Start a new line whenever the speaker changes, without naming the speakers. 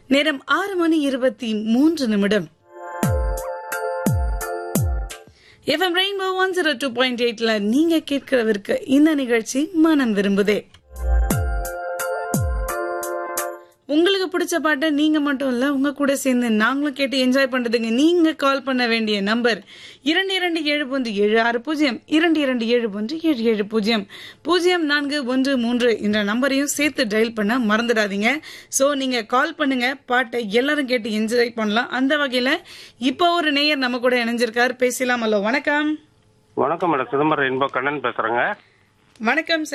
நேரம் ஆறு மணி இருபத்தி மூன்று நிமிடம் FM rainbow one zero two point எயிட்ல நீங்க கேட்கிறவருக்கு இந்த நிகழ்ச்சி மனம் விரும்புதே உங்களுக்கு பிடிச்ச பாட்டை நீங்க மட்டும் இல்ல உங்க கூட சேர்ந்து நாங்களும் கேட்டு என்ஜாய் பண்றதுக்கு நீங்க கால் பண்ண வேண்டிய நம்பர் இரண்டு இரண்டு ஏழு ஒன்று ஏழு ஆறு பூஜ்ஜியம் இரண்டு இரண்டு ஏழு ஒன்று ஏழு ஏழு பூஜ்ஜியம் பூஜ்ஜியம் நான்கு ஒன்று மூன்று என்ற நம்பரையும் சேர்த்து டயல் பண்ண மறந்துடாதீங்க சோ நீங்க கால் பண்ணுங்க பாட்டை எல்லாரும் கேட்டு என்ஜாய் பண்ணலாம் அந்த வகையில இப்போ ஒரு நேயர் நம்ம கூட இணைஞ்சிருக்காரு பேசலாம் ஹலோ வணக்கம்
வணக்கம் மேடம் சிதம்பரம் இன்போ கண்ணன் பேசுறேங்க
வணக்கம்